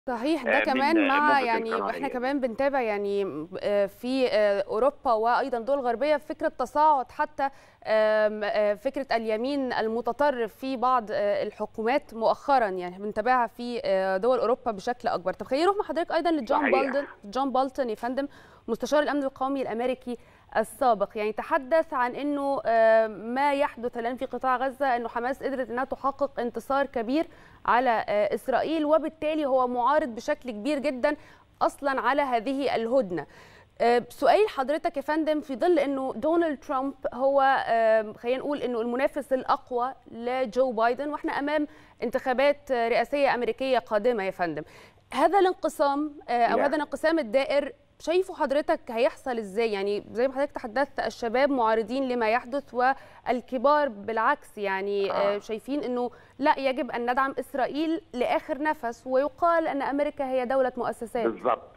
صحيح ده آه، كمان من مع المدة يعني القضائية. احنا كمان بنتابع يعني آه، في آه، اوروبا وايضا دول غربيه فكره تصاعد حتى آم، آه، فكره اليمين المتطرف في بعض آه، الحكومات مؤخرا يعني بنتابعها في آه، دول اوروبا بشكل اكبر طب خلينا نروح مع حضرتك ايضا لجون صحيح. بالدن جون بالتون يا فندم مستشار الامن القومي الامريكي السابق يعني تحدث عن انه آه، ما يحدث الان في قطاع غزه انه حماس قدرت انها تحقق انتصار كبير على آه، اسرائيل وبالتالي هو معارض بشكل كبير جدا اصلا على هذه الهدنه آه، سؤالي لحضرتك يا فندم في ظل انه دونالد ترامب هو آه، خلينا نقول انه المنافس الاقوى لجو بايدن واحنا امام انتخابات آه، رئاسيه امريكيه قادمه يا فندم هذا الانقسام آه، او نعم. هذا الانقسام الدائر شايفه حضرتك هيحصل ازاي يعني زي ما حضرتك تحدثت الشباب معارضين لما يحدث والكبار بالعكس يعني آه. آه. شايفين انه لا يجب ان ندعم اسرائيل لاخر نفس ويقال ان امريكا هي دوله مؤسسات بالظبط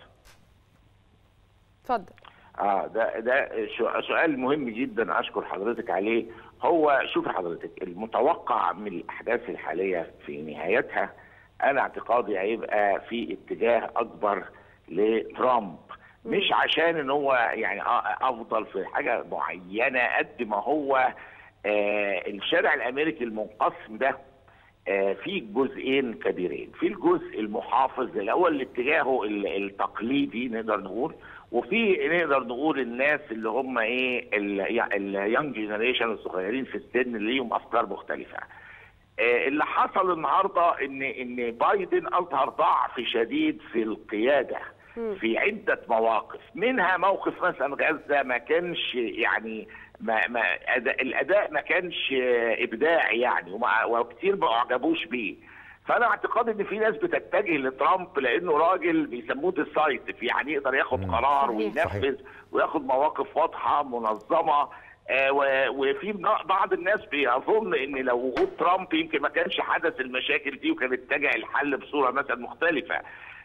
اتفضل اه ده ده شو- سؤال مهم جدا اشكر حضرتك عليه هو شوف حضرتك المتوقع من الاحداث الحاليه في نهايتها انا اعتقادي هيبقى في اتجاه اكبر لترامب مش عشان ان هو يعني آه افضل في حاجه معينه قد ما هو آه الشارع الامريكي المنقسم ده آه، في جزئين كبيرين في الجزء المحافظ الاول اللي اتجاهه ال- التقليدي نقدر نقول وفي نقدر نقول الناس اللي هم ايه اليونج جينيريشن الصغيرين في السن اللي ليهم افكار مختلفه آه، اللي حصل النهارده ان ان بايدن اظهر ضعف شديد في القياده في عده مواقف منها موقف مثلا غزه ما كانش يعني ما ما أداء الاداء ما كانش آه، ابداعي يعني وما- وكتير ما اعجبوش بيه فانا اعتقادي ان في ناس بتتجه لترامب لانه راجل بيسموه ديسايتف يعني يقدر ياخد قرار صحيح. وينفذ وياخد مواقف واضحه منظمه آه، و- وفي بن- بعض الناس بيظن ان لو وجود ترامب يمكن ما كانش حدث المشاكل دي وكان اتجه الحل بصوره مثلا مختلفه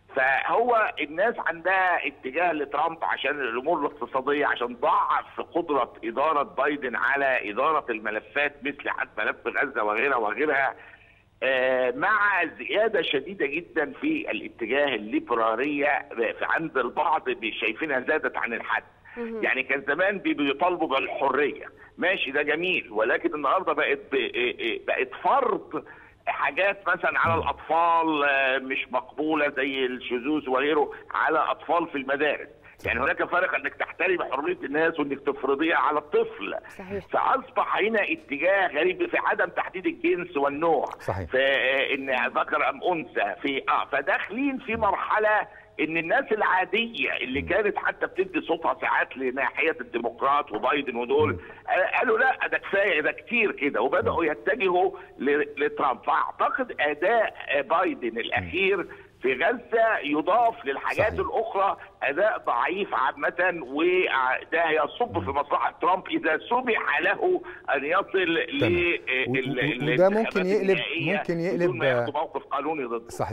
فهو الناس عندها اتجاه لترامب عشان الامور الاقتصاديه عشان ضعف قدره اداره بايدن على اداره الملفات مثل حتى ملف غزه وغيرها وغيرها آه، مع زياده شديده جدا في الاتجاه الليبراليه في عند البعض شايفينها زادت عن الحد يعني كان زمان بي- بيطالبوا بالحريه ماشي ده جميل ولكن النهارده بقت ب- بقت فرض حاجات مثلا على الاطفال آه، مش مقبوله زي الشذوذ وغيره على اطفال في المدارس يعني هناك فرق انك تحترم حريه الناس وانك تفرضيها على الطفل صحيح. فاصبح هنا اتجاه غريب في عدم تحديد الجنس والنوع صحيح. في آه، ان ذكر ام انثى في اه فداخلين في مرحله ان الناس العاديه اللي كانت حتى بتدي صوتها ساعات لناحيه الديمقراط وبايدن ودول آه، قالوا لا ده كفايه ده كتير كده وبداوا يتجهوا ل- لترامب فاعتقد اداء آه، بايدن الاخير في غزه يضاف للحاجات صحيح. الاخرى اداء ضعيف عامه وده يصب في مصلحه ترامب اذا سمح له ان يصل تمام. ل و- و- وده ممكن يقلب- ممكن يقلب- بدون ما ياخد موقف قانوني ضده صحيح